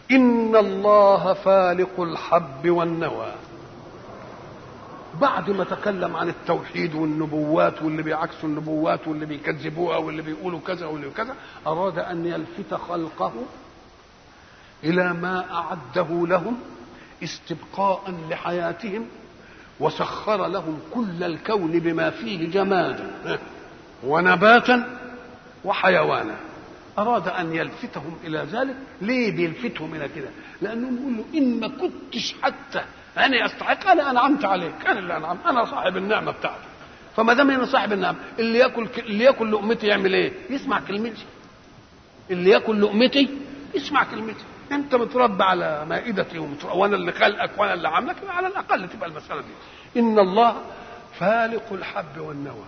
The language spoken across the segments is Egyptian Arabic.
إن الله فالق الحب والنوى بعد ما تكلم عن التوحيد والنبوات واللي بيعكسوا النبوات واللي بيكذبوها واللي بيقولوا كذا واللي كذا أراد أن يلفت خلقه إلى ما أعده لهم استبقاء لحياتهم وسخر لهم كل الكون بما فيه جمادا ونباتا وحيوانا أراد أن يلفتهم إلى ذلك ليه بيلفتهم إلى كده لأنه يقول له إن ما كنتش حتى أنا أستحق أنا أنعمت عليك أنا اللي أنعمت أنا صاحب النعمة بتاعتي فما دام أنا صاحب النعمة اللي ياكل اللي ياكل لقمتي يعمل إيه؟ يسمع كلمتي اللي ياكل لقمتي يسمع كلمتي انت متربى على مائدتي ومتربى وانا اللي خلقك وانا اللي عاملك على الاقل تبقى المساله دي ان الله فالق الحب والنوى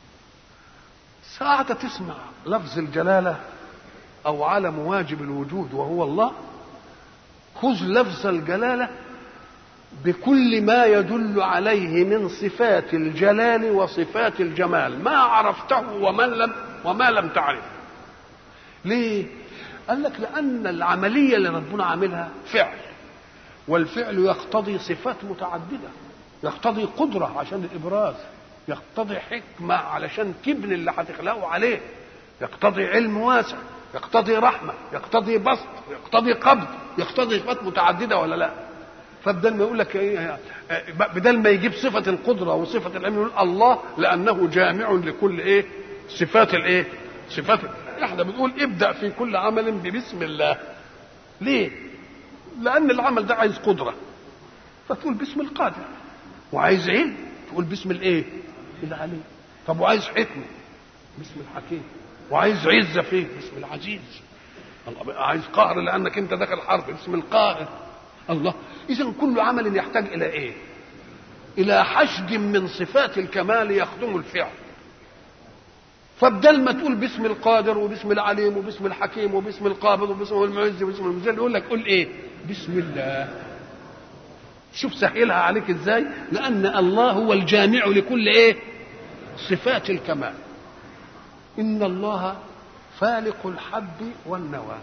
ساعة تسمع لفظ الجلالة أو علم واجب الوجود وهو الله خذ لفظ الجلالة بكل ما يدل عليه من صفات الجلال وصفات الجمال ما عرفته ومن لم وما لم تعرف ليه قال لك لأن العملية اللي ربنا عاملها فعل والفعل يقتضي صفات متعددة يقتضي قدرة عشان الإبراز يقتضي حكمة علشان تبني اللي هتخلقه عليه يقتضي علم واسع يقتضي رحمة يقتضي بسط يقتضي قبض يقتضي صفات متعددة ولا لا فبدل ما يقول لك ايه بدل ما يجيب صفة القدرة وصفة العلم يقول الله لأنه جامع لكل ايه صفات الايه صفات احنا بنقول ابدأ في كل عمل ببسم الله ليه لأن العمل ده عايز قدرة فتقول باسم القادر وعايز علم تقول باسم الايه العليم طب وعايز حكمة باسم الحكيم وعايز عزة فيه باسم العزيز الله عايز قهر لأنك أنت داخل حرب باسم القاهر الله إذا كل عمل يحتاج إلى إيه؟ إلى حشد من صفات الكمال يخدم الفعل فبدل ما تقول باسم القادر وباسم العليم وباسم الحكيم وباسم القابض وباسم المعز وباسم المذل يقول لك قول ايه؟ بسم الله. شوف سهلها عليك ازاي؟ لأن الله هو الجامع لكل ايه؟ صفات الكمال. إن الله فالق الحب والنوى.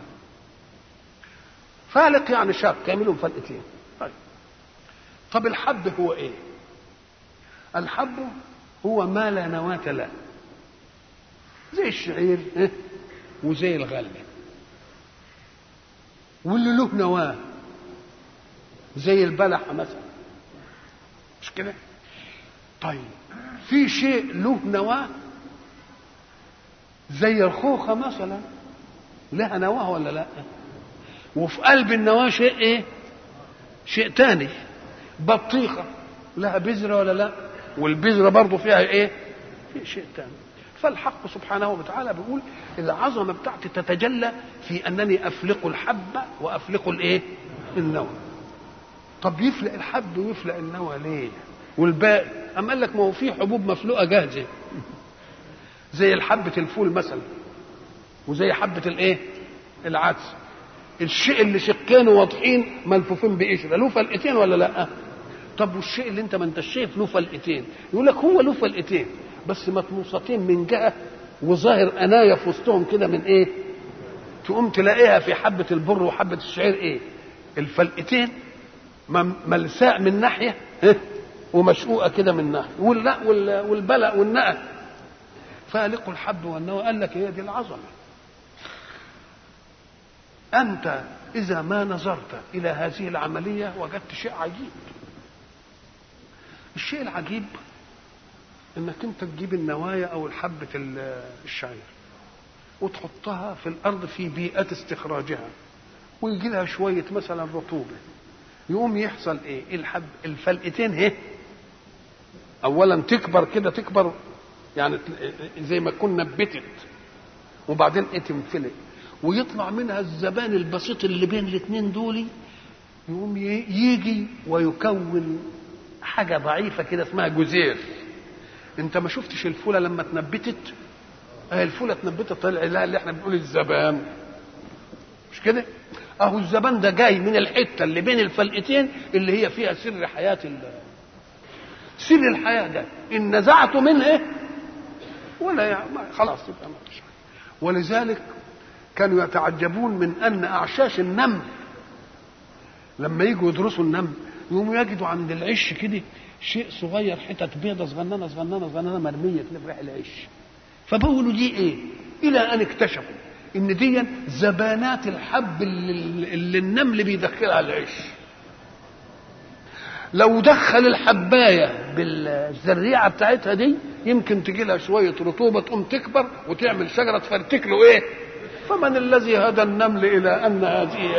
فالق يعني شاق يعملهم فلقتين. طيب. طب الحب هو ايه؟ الحب هو ما لا نواة له. زي الشعير وزي الغلة واللي له نواة زي البلح مثلا مش كده طيب في شيء له نواة زي الخوخة مثلا لها نواة ولا لا وفي قلب النواة شيء ايه شيء تاني بطيخة لها بذرة ولا لا والبذرة برضه فيها ايه في شيء تاني فالحق سبحانه وتعالى بيقول العظمه بتاعتي تتجلى في انني افلق الحب وافلق الايه؟ النوى. طب يفلق الحب ويفلق النوى ليه؟ والباقي أم قال لك ما هو في حبوب مفلوقه جاهزه زي الحبة الفول مثلا وزي حبة الايه؟ العدس الشيء اللي شقين واضحين ملفوفين بقشره له فلقتين ولا لا؟ طب والشيء اللي انت ما انت شايف له فلقتين يقول لك هو له فلقتين بس مطموستين من جهه وظاهر انايا في وسطهم كده من ايه؟ تقوم تلاقيها في حبه البر وحبه الشعير ايه؟ الفلقتين ملساء من ناحيه ومشقوقه كده من ناحيه واللا والبلق والنقى فالق الحب والنوى قال لك هي دي العظمه انت اذا ما نظرت الى هذه العمليه وجدت شيء عجيب الشيء العجيب انك انت تجيب النوايا او الحبة الشعير وتحطها في الارض في بيئة استخراجها ويجي لها شوية مثلا رطوبة يقوم يحصل ايه الحب الفلقتين اهي اولا تكبر كده تكبر يعني زي ما تكون نبتت وبعدين ايه تنفلق ويطلع منها الزبان البسيط اللي بين الاثنين دول يقوم يجي ويكون حاجه ضعيفه كده اسمها جزير انت ما شفتش الفوله لما اتنبتت اه الفوله اتنبتت طلع لها اللي احنا بنقول الزبان مش كده اهو الزبان ده جاي من الحته اللي بين الفلقتين اللي هي فيها سر حياه سر الحياه ده ان نزعته منه ايه ولا يعني خلاص يبقى ما فيش ولذلك كانوا يتعجبون من ان اعشاش النمل لما يجوا يدرسوا النمل يقوموا يجدوا عند العش كده شيء صغير حتت بيضة صغننة صغننة صغننة مرمية كده في ريح العش فبقولوا دي ايه الى ان اكتشفوا ان دي زبانات الحب اللي, اللي النمل بيدخلها العش لو دخل الحبايه بالزريعه بتاعتها دي يمكن تجي لها شويه رطوبه تقوم تكبر وتعمل شجره تفرتك له ايه فمن الذي هدى النمل الى ان هذه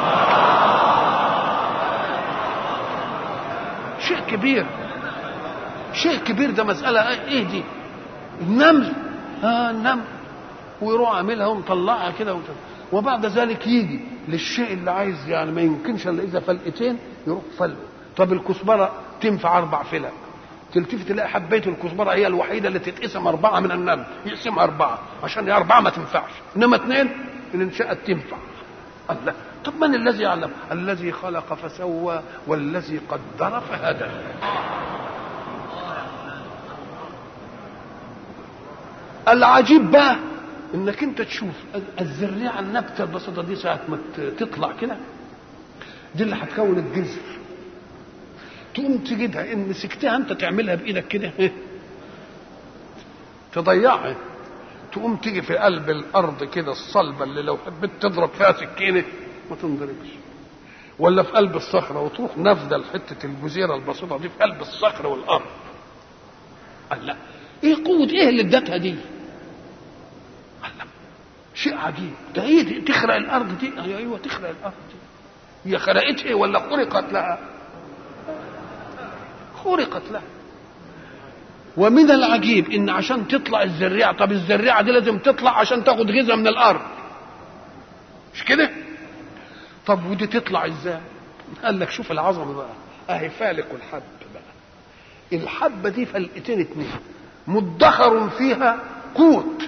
شيء كبير شيء كبير ده مساله ايه دي النمل اه النمل ويروح عاملها ومطلعها كده وت... وبعد ذلك يجي للشيء اللي عايز يعني ما يمكنش الا اذا فلقتين يروح فلقه طب الكزبره تنفع اربع فلق تلتفت تلاقي حبايه الكزبره هي الوحيده اللي تتقسم اربعه من النمل يقسمها اربعه عشان هي اربعه ما تنفعش انما اثنين ان انشات تنفع الله طب من الذي يعلم الذي خلق فسوى والذي قدر فهدى العجيب بقى انك انت تشوف الزريعه النبته البسيطه دي ساعه ما تطلع كده دي اللي هتكون الجذر تقوم تجدها ان مسكتها انت تعملها بايدك كده تضيعها تقوم تيجي في قلب الارض كده الصلبه اللي لو حبيت تضرب فيها سكينه ما تنضربش ولا في قلب الصخره وتروح نافذه لحته الجزيره البسيطه دي في قلب الصخر والارض قال لا ايه قوه ايه اللي ادتها دي قال لا شيء عجيب ده هي دي تخرق الارض دي ايوه تخرق الارض دي هي خرقتها ولا خرقت لها خرقت لها ومن العجيب ان عشان تطلع الزريعه طب الزريعه دي لازم تطلع عشان تاخد غذاء من الارض مش كده طب ودي تطلع ازاي قال لك شوف العظمه بقى اهي فالق الحب بقى الحبه دي فلقتين اتنين مدخر فيها قوت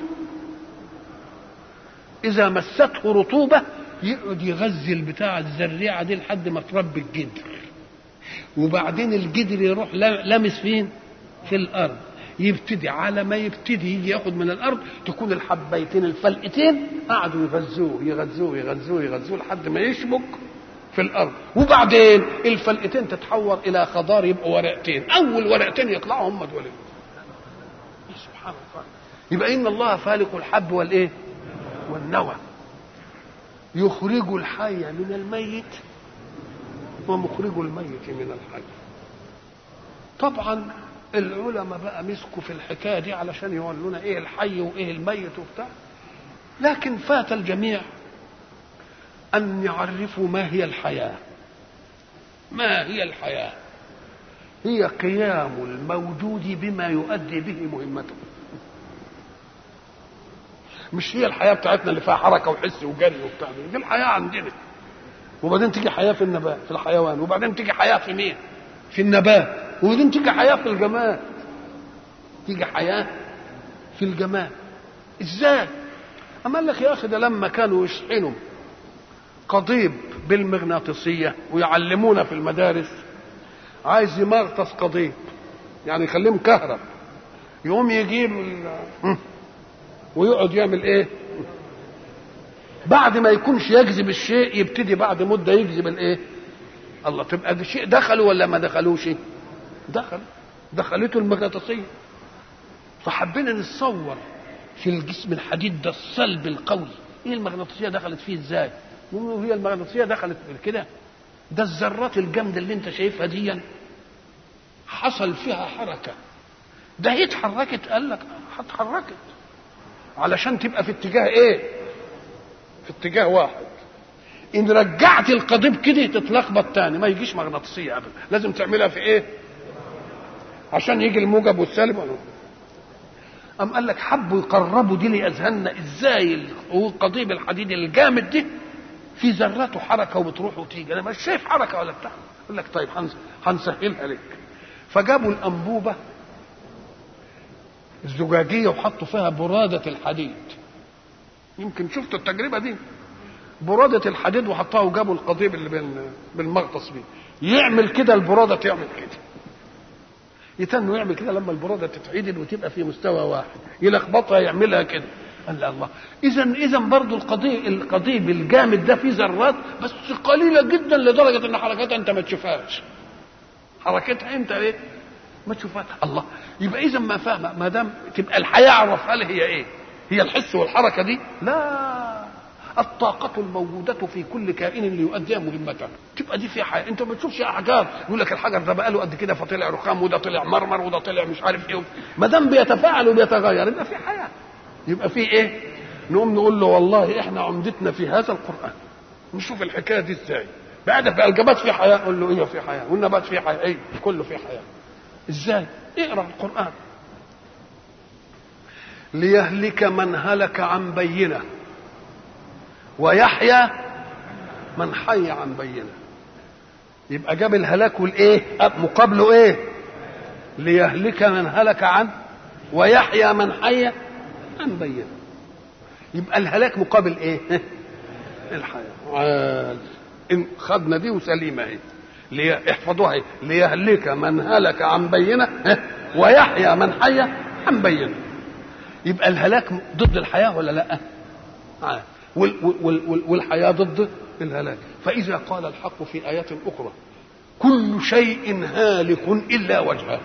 اذا مسته رطوبه يقعد يغذي البتاع الزريعه دي لحد ما تربي الجدر وبعدين الجدر يروح لامس فين في الارض يبتدي على ما يبتدي يجي ياخد من الارض تكون الحبيتين الفلقتين قعدوا يغذوه يغذوه يغذوه يغذوه لحد ما يشبك في الارض وبعدين الفلقتين تتحور الى خضار يبقوا ورقتين اول ورقتين يطلعوا هم دول سبحان الله يبقى ان الله فالق الحب والايه والنوى يخرج الحي من الميت ومخرج الميت من الحي طبعا العلماء بقى مسكوا في الحكايه دي علشان يقولوا ايه الحي وايه الميت وبتاع لكن فات الجميع ان يعرفوا ما هي الحياه ما هي الحياه هي قيام الموجود بما يؤدي به مهمته مش هي الحياه بتاعتنا اللي فيها حركه وحس وجري وبتاع دي الحياه عندنا وبعدين تيجي حياه في النبات في الحيوان وبعدين تيجي حياه في مين في النبات وبعدين تيجي حياه في الجماد تيجي حياه في الجماد ازاي اما قال لك يا اخي ده لما كانوا يشحنوا قضيب بالمغناطيسيه ويعلمونا في المدارس عايز يمغطس قضيب يعني يخليه مكهرب يقوم يجيب ويقعد يعمل ايه بعد ما يكونش يجذب الشيء يبتدي بعد مده يجذب الايه الله تبقى ده شيء دخلوا ولا ما دخلوش دخل دخلته المغناطيسيه فحبينا نتصور في الجسم الحديد ده الصلب القوي ايه المغناطيسيه دخلت فيه ازاي هي المغناطيسيه دخلت كده ده الذرات الجامده اللي انت شايفها دي حصل فيها حركه ده هي اتحركت قال لك اتحركت علشان تبقى في اتجاه ايه في اتجاه واحد ان رجعت القضيب كده تتلخبط تاني ما يجيش مغناطيسيه ابدا لازم تعملها في ايه عشان يجي الموجب والسالب أم قال لك حبوا يقربوا دي لاذهاننا ازاي القضيب الحديد الجامد دي في ذراته حركه وبتروح وتيجي انا مش شايف حركه ولا بتاع يقول لك طيب هنسهلها لك فجابوا الانبوبه الزجاجيه وحطوا فيها براده الحديد يمكن شفتوا التجربه دي برادة الحديد وحطها وجابوا القضيب اللي بالمغطس بيه يعمل كده البرادة تعمل كده يتنوا يعمل كده لما البرادة تتعدل وتبقى في مستوى واحد يلخبطها يعملها كده قال الله اذا اذا برضه القضيب القضيب الجامد ده فيه ذرات بس قليله جدا لدرجه ان حركتها انت ما تشوفهاش حركتها انت ايه ما تشوفها الله يبقى اذا ما فاهم ما دام تبقى الحياه اعرف هل هي ايه هي الحس والحركه دي لا الطاقة الموجودة في كل كائن ليؤدي مهمته تبقى دي في حياة انت ما تشوفش احجار يقول لك الحجر ده بقاله قد كده فطلع رخام وده طلع مرمر وده طلع مش عارف ايه ما دام بيتفاعل وبيتغير يبقى في حياة يبقى في ايه نقوم نقول له والله احنا عمدتنا في هذا القرآن نشوف الحكاية دي ازاي بعد بقى الجبات في حياة قول له ايه في حياة والنبات في حياة ايه كله في حياة ازاي اقرا القرآن ليهلك من هلك عن بينه ويحيى من حي عن بينه يبقى جاب الهلاك والايه مقابله ايه ليهلك من هلك عن ويحيى من حي عن بينه يبقى الهلاك مقابل ايه الحياه ان خدنا دي وسليمه اهي لي... احفظوها اهي ليهلك من هلك عن بينه ويحيى من حي عن بينه يبقى الهلاك ضد الحياه ولا لا آه. وال وال والحياة ضد الهلاك فإذا قال الحق في آيات أخرى كل شيء هالك إلا وجهه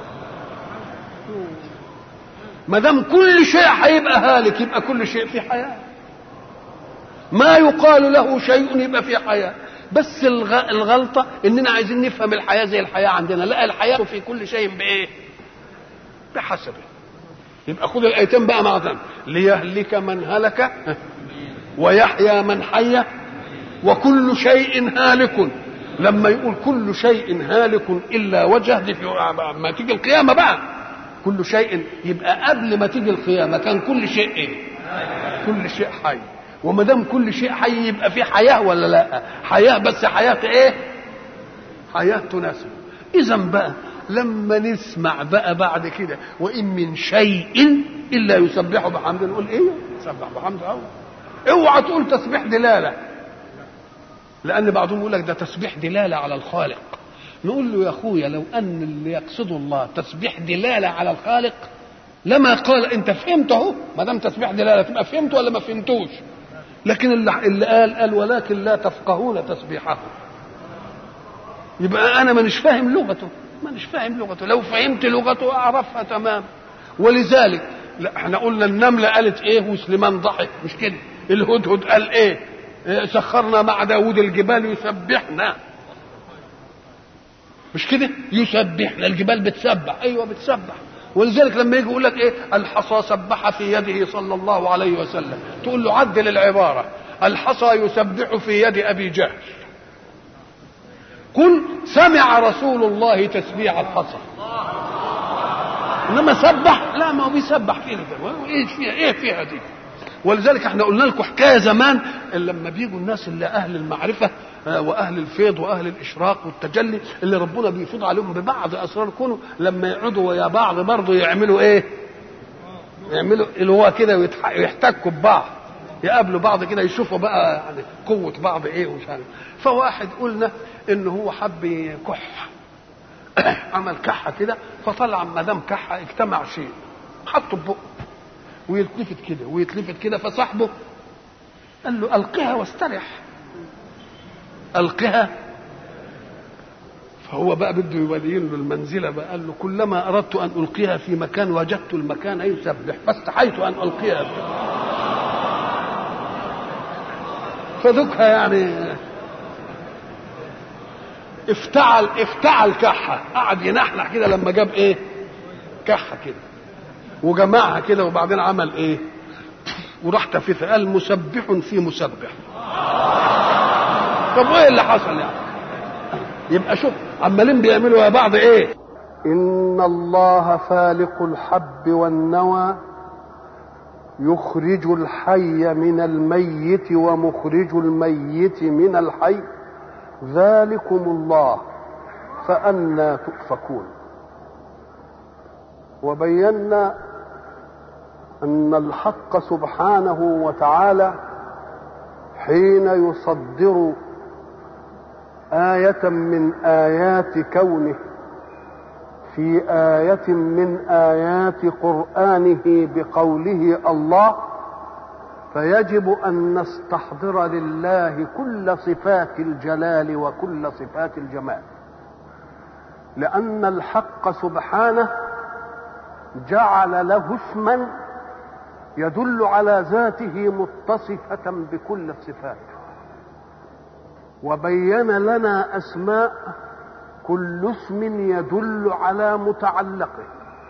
ما دام كل شيء هيبقى هالك يبقى كل شيء في حياة ما يقال له شيء يبقى في حياة بس الغلطة إننا عايزين نفهم الحياة زي الحياة عندنا لا الحياة في كل شيء بإيه بحسبه يبقى خذ الآيتين بقى مع ذنب ليهلك من هلك ويحيى من حي وكل شيء هالك لما يقول كل شيء هالك الا وجه دي في ما تيجي القيامه بقى كل شيء يبقى قبل ما تيجي القيامه كان كل شيء ايه كل شيء حي وما دام كل شيء حي يبقى في حياه ولا لا حياه بس حياه ايه حياه تناسب اذا بقى لما نسمع بقى بعد كده وان من شيء الا يسبح بحمده نقول ايه يسبح بحمده أوه. اوعى تقول تسبيح دلاله لان بعضهم يقول لك ده تسبيح دلاله على الخالق نقول له يا اخويا لو ان اللي يقصده الله تسبيح دلاله على الخالق لما قال انت فهمت اهو ما دام تسبيح دلاله تبقى فهمت ولا ما فهمتوش لكن اللي, اللي قال قال ولكن لا تفقهون تسبيحه يبقى انا مانيش فاهم لغته مانيش فاهم لغته لو فهمت لغته اعرفها تمام ولذلك لا احنا قلنا النمله قالت ايه وسليمان ضحك مش كده الهدهد قال ايه سخرنا مع داود الجبال يسبحنا مش كده يسبحنا الجبال بتسبح ايوه بتسبح ولذلك لما يجي يقول لك ايه الحصى سبح في يده صلى الله عليه وسلم تقول له عدل العباره الحصى يسبح في يد ابي جهل قل سمع رسول الله تسبيح الحصى انما سبح لا ما هو بيسبح فينا ايه فيها ايه فيها دي ولذلك احنا قلنا لكم حكايه زمان لما بيجوا الناس اللي اهل المعرفه واهل الفيض واهل الاشراق والتجلي اللي ربنا بيفيض عليهم ببعض اسرار كونه لما يقعدوا ويا بعض برضه يعملوا ايه؟ يعملوا اللي هو كده ويحتكوا ببعض يقابلوا بعض كده يشوفوا بقى يعني قوه بعض ايه ومش عارف فواحد قلنا ان هو حب يكح عمل كحه كده فطلع ما دام كحه اجتمع شيء حطه ببقه ويتلفت كده ويتلفت كده فصاحبه قال له القها واسترح القها فهو بقى بده يبين له المنزله بقى قال له كلما اردت ان القيها في مكان وجدت المكان يسبح فاستحيت ان القيها فذكها يعني افتعل افتعل كحه قعد ينحنح كده لما جاب ايه كحه كده وجمعها كده وبعدين عمل ايه وراح تفيفها قال مسبح في مسبح طب وايه اللي حصل يعني يبقى شوف عمالين بيعملوا يا بعض ايه ان الله فالق الحب والنوى يخرج الحي من الميت ومخرج الميت من الحي ذلكم الله فأنى تؤفكون وبينا أن الحق سبحانه وتعالى حين يصدر آية من آيات كونه في آية من آيات قرآنه بقوله الله فيجب ان نستحضر لله كل صفات الجلال وكل صفات الجمال لان الحق سبحانه جعل له اسما يدل على ذاته متصفه بكل الصفات وبين لنا اسماء كل اسم يدل على متعلقه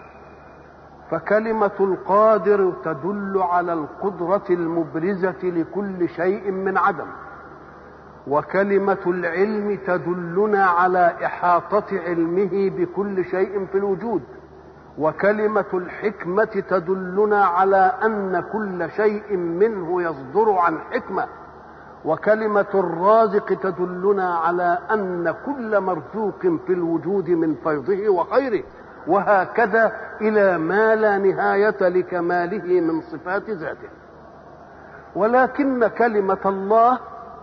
فكلمة القادر تدل على القدرة المبرزة لكل شيء من عدم وكلمة العلم تدلنا على إحاطة علمه بكل شيء في الوجود وكلمة الحكمة تدلنا على أن كل شيء منه يصدر عن حكمة وكلمة الرازق تدلنا على أن كل مرزوق في الوجود من فيضه وخيره وهكذا إلى ما لا نهاية لكماله من صفات ذاته ولكن كلمة الله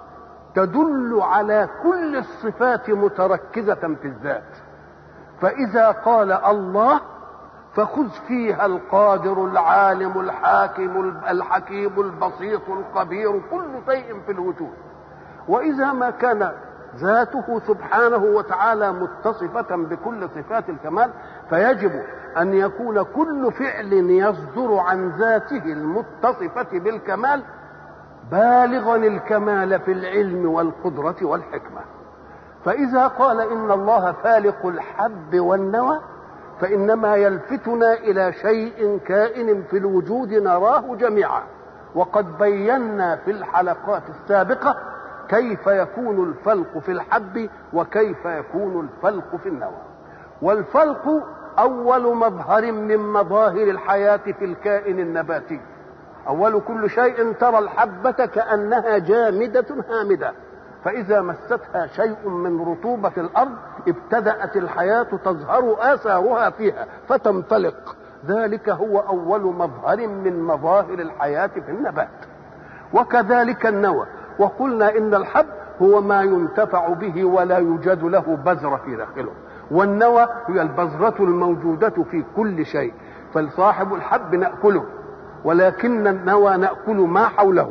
تدل على كل الصفات متركزة في الذات فإذا قال الله فخذ فيها القادر العالم الحاكم الحكيم البسيط الخبير كل شيء في الوجود واذا ما كان ذاته سبحانه وتعالى متصفة بكل صفات الكمال فيجب أن يكون كل فعل يصدر عن ذاته المتصفة بالكمال بالغا الكمال في العلم والقدرة والحكمة فإذا قال إن الله فالق الحب والنوى فإنما يلفتنا إلى شيء كائن في الوجود نراه جميعا وقد بينا في الحلقات السابقة كيف يكون الفلق في الحب وكيف يكون الفلق في النوى والفلق أول مظهر من مظاهر الحياة في الكائن النباتي أول كل شيء ترى الحبة كأنها جامدة هامدة فإذا مستها شيء من رطوبة الأرض ابتدأت الحياة تظهر آثارها فيها فتنطلق ذلك هو أول مظهر من مظاهر الحياة في النبات وكذلك النوى وقلنا إن الحب هو ما ينتفع به ولا يوجد له بذرة في داخله والنوى هي البذرة الموجودة في كل شيء فصاحب الحب نأكله ولكن النوى نأكل ما حوله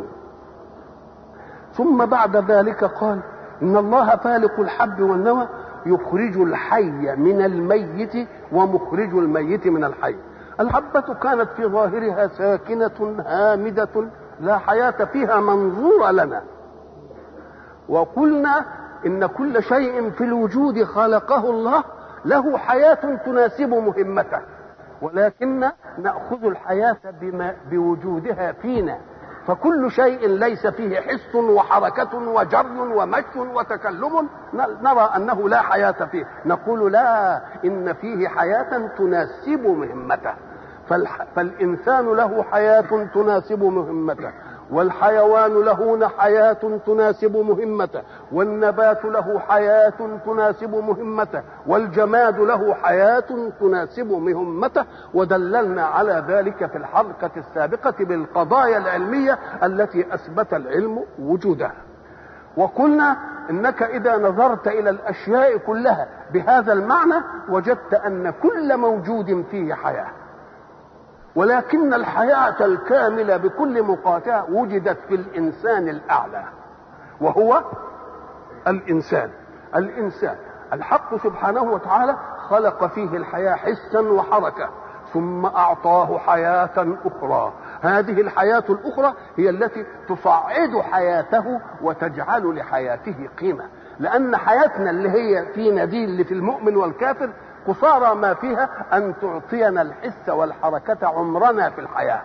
ثم بعد ذلك قال ان الله فالق الحب والنوى يخرج الحي من الميت ومخرج الميت من الحي الحبة كانت في ظاهرها ساكنة هامدة لا حياة فيها منظورة لنا وقلنا إن كل شيء في الوجود خلقه الله له حياة تناسب مهمته ولكن نأخذ الحياة بما بوجودها فينا فكل شيء ليس فيه حس وحركة وجر ومشي وتكلم نرى أنه لا حياة فيه نقول لا إن فيه حياة تناسب مهمته فالإنسان له حياة تناسب مهمته والحيوان له حياة تناسب مهمته والنبات له حياة تناسب مهمته والجماد له حياة تناسب مهمته ودللنا على ذلك في الحلقة السابقة بالقضايا العلمية التي أثبت العلم وجودها وقلنا انك اذا نظرت الى الاشياء كلها بهذا المعنى وجدت ان كل موجود فيه حياه ولكن الحياة الكاملة بكل مقاطعة وجدت في الإنسان الأعلى وهو الإنسان الإنسان الحق سبحانه وتعالى خلق فيه الحياة حسا وحركة ثم أعطاه حياة أخرى هذه الحياة الأخرى هي التي تصعد حياته وتجعل لحياته قيمة لأن حياتنا اللي هي فينا دي اللي في المؤمن والكافر قصارى ما فيها أن تعطينا الحس والحركة عمرنا في الحياة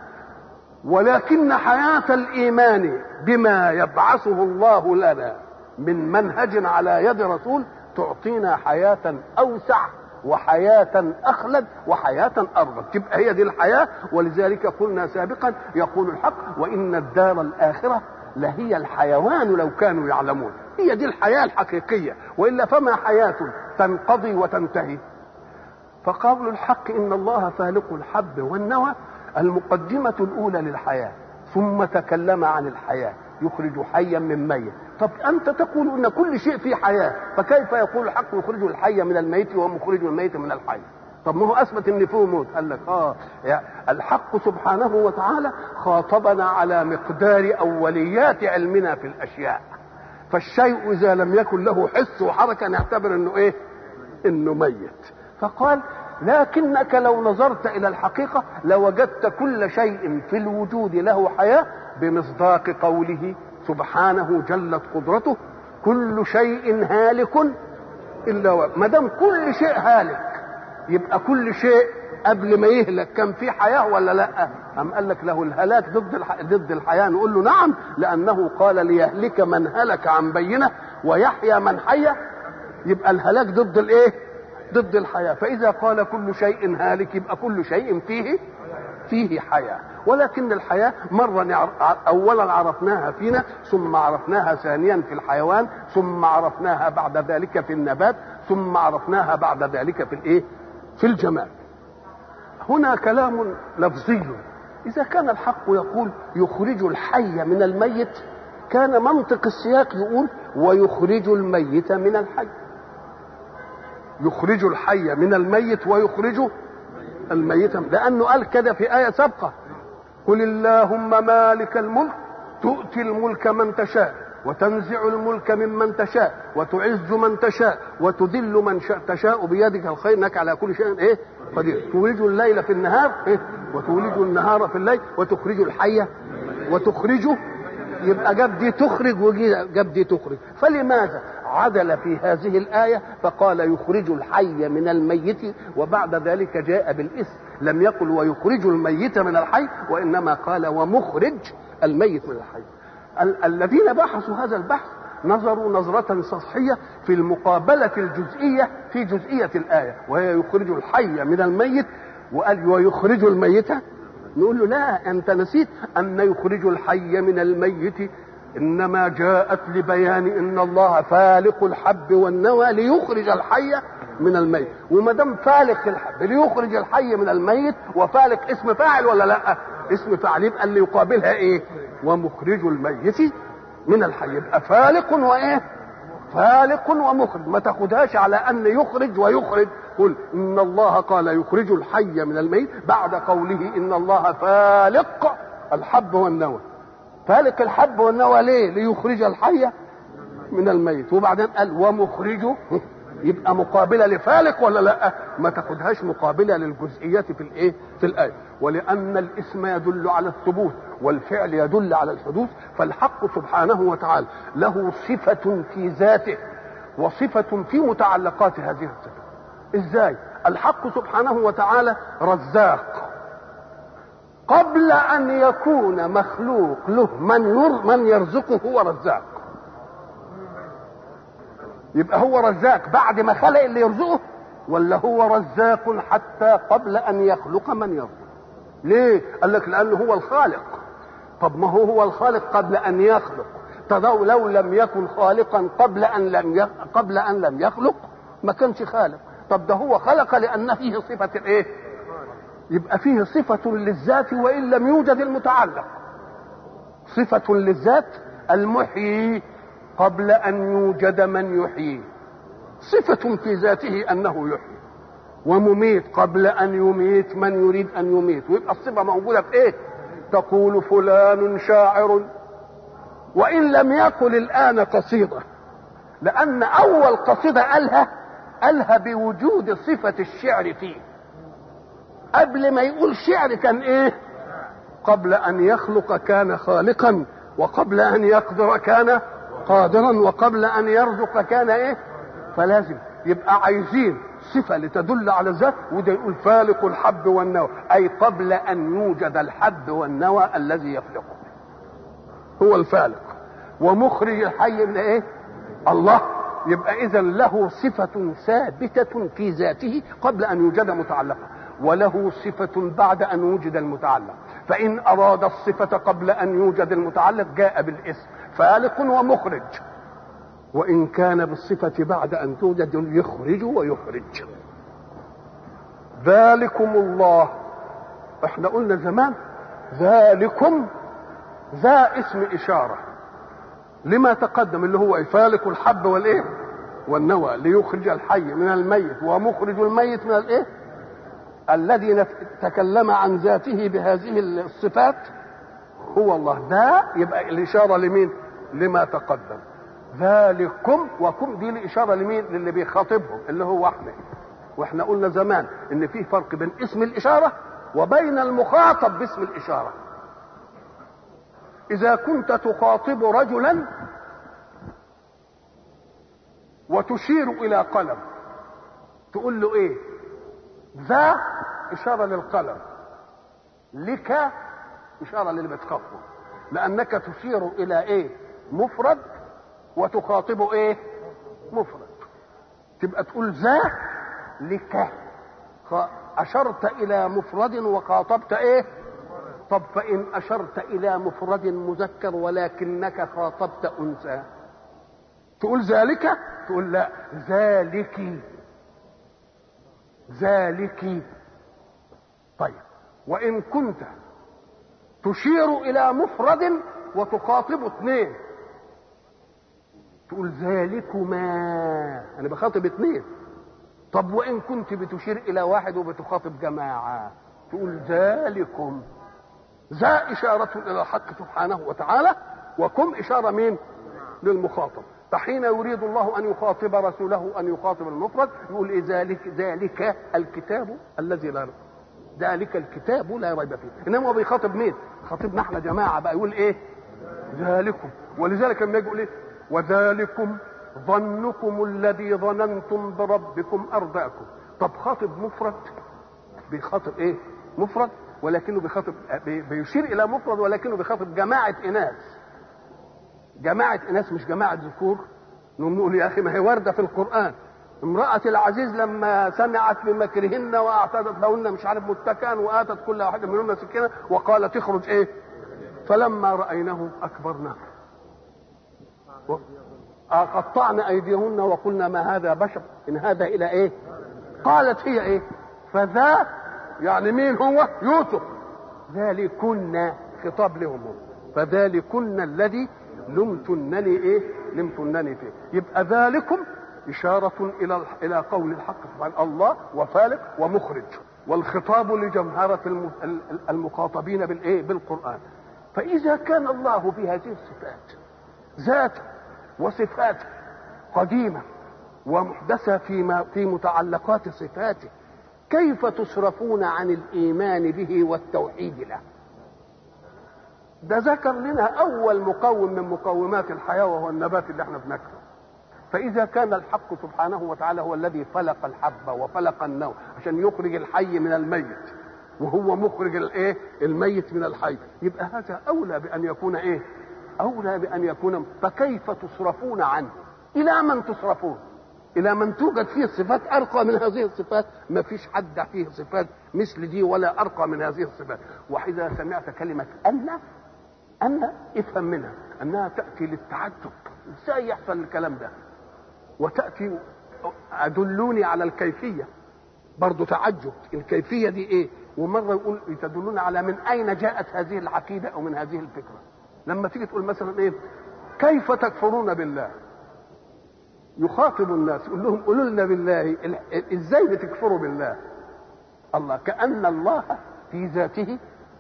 ولكن حياة الإيمان بما يبعثه الله لنا من منهج على يد رسول تعطينا حياة أوسع وحياة أخلد وحياة أرغب تبقى هي دي الحياة ولذلك قلنا سابقا يقول الحق وإن الدار الآخرة لهي الحيوان لو كانوا يعلمون هي دي الحياة الحقيقية وإلا فما حياة تنقضي وتنتهي فقول الحق إن الله فالق الحب والنوى المقدمة الأولى للحياة ثم تكلم عن الحياة يخرج حيا من ميت طب أنت تقول أن كل شيء فيه حياة فكيف يقول الحق يخرج الحي من الميت ومخرج الميت من الحي طب ما هو اثبت ان فيه موت قال لك اه يعني الحق سبحانه وتعالى خاطبنا على مقدار اوليات علمنا في الاشياء فالشيء اذا لم يكن له حس وحركه نعتبر انه ايه انه ميت فقال لكنك لو نظرت الى الحقيقه لوجدت كل شيء في الوجود له حياه بمصداق قوله سبحانه جلت قدرته كل شيء هالك الا ما دام كل شيء هالك يبقى كل شيء قبل ما يهلك كان في حياه ولا لا؟ أم قال لك له الهلاك ضد الح... ضد الحياه نقول له نعم لانه قال ليهلك من هلك عن بينه ويحيى من حي يبقى الهلاك ضد الايه؟ ضد الحياه فاذا قال كل شيء هالك يبقى كل شيء فيه فيه حياه ولكن الحياه مره اولا عرفناها فينا ثم عرفناها ثانيا في الحيوان ثم عرفناها بعد ذلك في النبات ثم عرفناها بعد ذلك في الايه؟ في الجمال هنا كلام لفظي إذا كان الحق يقول يخرج الحي من الميت كان منطق السياق يقول ويخرج الميت من الحي يخرج الحي من الميت ويخرج الميت لأنه قال كده في آية سابقة قل اللهم مالك الملك تؤتي الملك من تشاء وتنزع الملك ممن تشاء وتعز من تشاء وتذل من شاء تشاء بيدك الخير انك على كل شيء ايه قدير تولج الليل في النهار إيه؟ وتولج النهار في الليل وتخرج الحي وتخرجه يبقى جاب دي تخرج وجاب دي تخرج فلماذا عدل في هذه الآية فقال يخرج الحي من الميت وبعد ذلك جاء بالاسم لم يقل ويخرج الميت من الحي وإنما قال ومخرج الميت من الحي ال- الذين بحثوا هذا البحث نظروا نظرة سطحية في المقابلة الجزئية في جزئية الآية وهي يخرج الحي من الميت وقال ويخرج الميت نقول له لا أنت نسيت أن يخرج الحي من الميت إنما جاءت لبيان أن الله فالق الحب والنوى ليخرج الحي من الميت وما دام فالق الحب ليخرج الحي من الميت وفالق اسم فاعل ولا لا اسم فاعل يبقى اللي يقابلها ايه ومخرج الميت من الحي يبقى فالق وايه فالق ومخرج ما تاخدهاش على ان يخرج ويخرج قل ان الله قال يخرج الحي من الميت بعد قوله ان الله فالق الحب والنوى فالق الحب والنوى ليه ليخرج الحي من الميت وبعدين قال ومخرجه يبقى مقابله لفالق ولا لا ما تاخدهاش مقابله للجزئيات في الايه في الايه ولان الاسم يدل على الثبوت والفعل يدل على الحدوث فالحق سبحانه وتعالى له صفه في ذاته وصفه في متعلقات هذه الصفه ازاي الحق سبحانه وتعالى رزاق قبل ان يكون مخلوق له من ير من يرزقه هو رزاق يبقى هو رزاق بعد ما خلق اللي يرزقه ولا هو رزاق حتى قبل ان يخلق من يرزقه ليه قال لك لانه هو الخالق طب ما هو هو الخالق قبل ان يخلق تضو لو لم يكن خالقا قبل ان لم ي... قبل ان لم يخلق ما كانش خالق طب ده هو خلق لان فيه صفه الايه يبقى فيه صفه للذات وان لم يوجد المتعلق صفه للذات المحيي قبل ان يوجد من يحييه صفه في ذاته انه يحيي ومميت قبل ان يميت من يريد ان يميت ويبقى الصفه موجوده في ايه تقول فلان شاعر وان لم يقل الان قصيده لان اول قصيده قالها قالها بوجود صفه الشعر فيه قبل ما يقول شعر كان ايه قبل ان يخلق كان خالقا وقبل ان يقدر كان قادرا وقبل ان يرزق كان ايه فلازم يبقى عايزين صفه لتدل على الذات وده يقول فالق الحب والنوى اي قبل ان يوجد الحب والنوى الذي يخلقه هو الفالق ومخرج الحي من ايه الله يبقى اذا له صفه ثابته في ذاته قبل ان يوجد متعلقه وله صفة بعد أن وجد المتعلق فإن أراد الصفة قبل أن يوجد المتعلق جاء بالاسم فالق ومخرج وإن كان بالصفة بعد أن توجد يخرج ويخرج ذلكم الله احنا قلنا زمان ذلكم ذا اسم إشارة لما تقدم اللي هو فالق الحب والإيه والنوى ليخرج الحي من الميت ومخرج الميت من الإيه الذي تكلم عن ذاته بهذه الصفات هو الله ده يبقى الإشارة لمين لما تقدم ذلكم وكم دي الإشارة لمين للي بيخاطبهم اللي هو احنا واحنا قلنا زمان ان في فرق بين اسم الإشارة وبين المخاطب باسم الإشارة إذا كنت تخاطب رجلا وتشير إلى قلم تقول له إيه ذا إشارة للقلم لك إشارة للي بتخاطبه لأنك تشير إلى إيه مفرد وتخاطبه إيه مفرد تبقى تقول ذا لك أشرت إلى مفرد وخاطبت إيه طب فإن أشرت إلى مفرد مذكر ولكنك خاطبت أنثى تقول ذلك تقول لا ذلك ذلك طيب وإن كنت تشير إلى مفرد وتخاطب اثنين تقول ذلكما أنا بخاطب اثنين طب وإن كنت بتشير إلى واحد وبتخاطب جماعة تقول ذلكم ذا إشارة إلى الحق سبحانه وتعالى وكم إشارة مين للمخاطب فحين يريد الله أن يخاطب رسوله أن يخاطب المفرد يقول إيه ذلك ذلك الكتاب الذي لا ريب ذلك الكتاب لا ريب فيه إنما هو بيخاطب مين خاطبنا احنا جماعة بقى يقول إيه ذلكم ولذلك لما يقول إيه وذلكم ظنكم الذي ظننتم بربكم أرضاكم طب خاطب مفرد بيخاطب إيه مفرد ولكنه بيخاطب بيشير الى مفرد ولكنه بيخاطب جماعه اناث جماعه اناث مش جماعه ذكور نقول يا اخي ما هي وارده في القران امرأة العزيز لما سمعت بمكرهن واعتدت لهن مش عارف متكئا واتت كل واحدة منهن سكينة وقالت اخرج ايه؟ فلما رأيناه أكبرناه قطعن أيديهن وقلنا ما هذا بشر إن هذا إلى إيه؟ قالت هي إيه؟ فذا يعني مين هو يوسف ذلكن خطاب لهم هم فذلكن الذي لمتنني ايه لمتنني فيه يبقى ذلكم إشارة إلى إلى قول الحق سبحانه الله وفالق ومخرج والخطاب لجمهرة المخاطبين بالإيه بالقرآن فإذا كان الله بهذه الصفات ذات وصفات قديمة ومحدثة فيما في متعلقات صفاته كيف تصرفون عن الايمان به والتوحيد له ده ذكر لنا اول مقوم من مقومات الحياه وهو النبات اللي احنا بناكله فاذا كان الحق سبحانه وتعالى هو الذي فلق الحبه وفلق النوى عشان يخرج الحي من الميت وهو مخرج الايه الميت من الحي يبقى هذا اولى بان يكون ايه اولى بان يكون فكيف تصرفون عنه الى من تصرفون الى من توجد فيه صفات ارقى من هذه الصفات ما فيش حد فيه صفات مثل دي ولا ارقى من هذه الصفات واذا سمعت كلمه ان ان افهم منها انها تاتي للتعجب ازاي يحصل الكلام ده وتاتي ادلوني على الكيفيه برضه تعجب الكيفيه دي ايه ومره يقول تدلون على من اين جاءت هذه العقيده او من هذه الفكره لما تيجي تقول مثلا ايه كيف تكفرون بالله يخاطب الناس يقول لهم قولوا لنا بالله ازاي بتكفروا بالله الله كأن الله في ذاته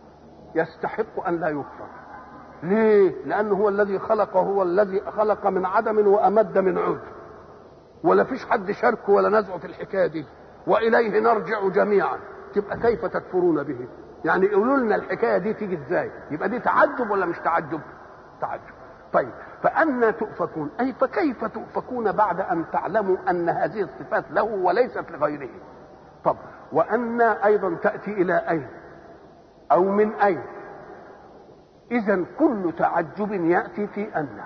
يستحق أن لا يكفر ليه لأنه هو الذي خلق هو الذي خلق من عدم وأمد من عود ولا فيش حد شاركه ولا نزعه في الحكاية دي وإليه نرجع جميعا تبقى كيف تكفرون به يعني قولوا لنا الحكاية دي تيجي ازاي يبقى دي تعجب ولا مش تعجب تعجب طيب فأنا تؤفكون أي فكيف تؤفكون بعد أن تعلموا أن هذه الصفات له وليست لغيره طب وأن أيضا تأتي إلى أين أو من أين إذا كل تعجب يأتي في أن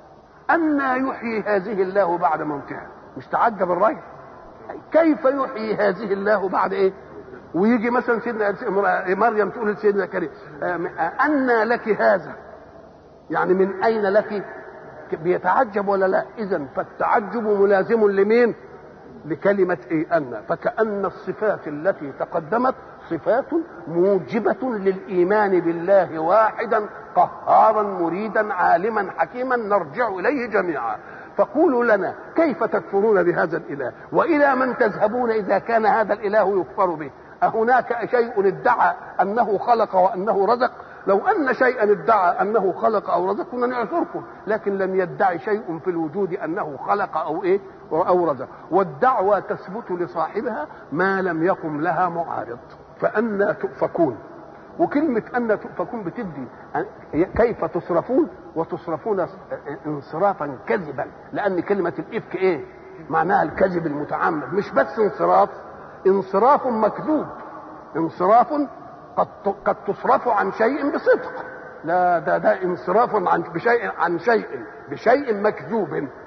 أن يحيي هذه الله بعد موتها مش تعجب الرجل كيف يحيي هذه الله بعد إيه ويجي مثلا سيدنا مريم تقول لسيدنا كريم أن لك هذا يعني من أين لك بيتعجب ولا لا إذا فالتعجب ملازم لمين لكلمة إيه أن فكأن الصفات التي تقدمت صفات موجبة للإيمان بالله واحدا قهارا مريدا عالما حكيما نرجع إليه جميعا فقولوا لنا كيف تكفرون بهذا الإله وإلى من تذهبون إذا كان هذا الإله يكفر به أهناك شيء ادعى أنه خلق وأنه رزق لو أن شيئا ادعى أنه خلق أو رزق كنا نعذركم لكن لم يدعي شيء في الوجود أنه خلق أو إيه أو رزق والدعوة تثبت لصاحبها ما لم يقم لها معارض فأنا تؤفكون وكلمة أن تؤفكون بتدي كيف تصرفون وتصرفون انصرافا كذبا لأن كلمة الإفك إيه معناها الكذب المتعمد مش بس انصراف انصراف مكذوب انصراف قد قد تصرف عن شيء بصدق لا ده ده انصراف عن بشيء عن شيء بشيء مكذوب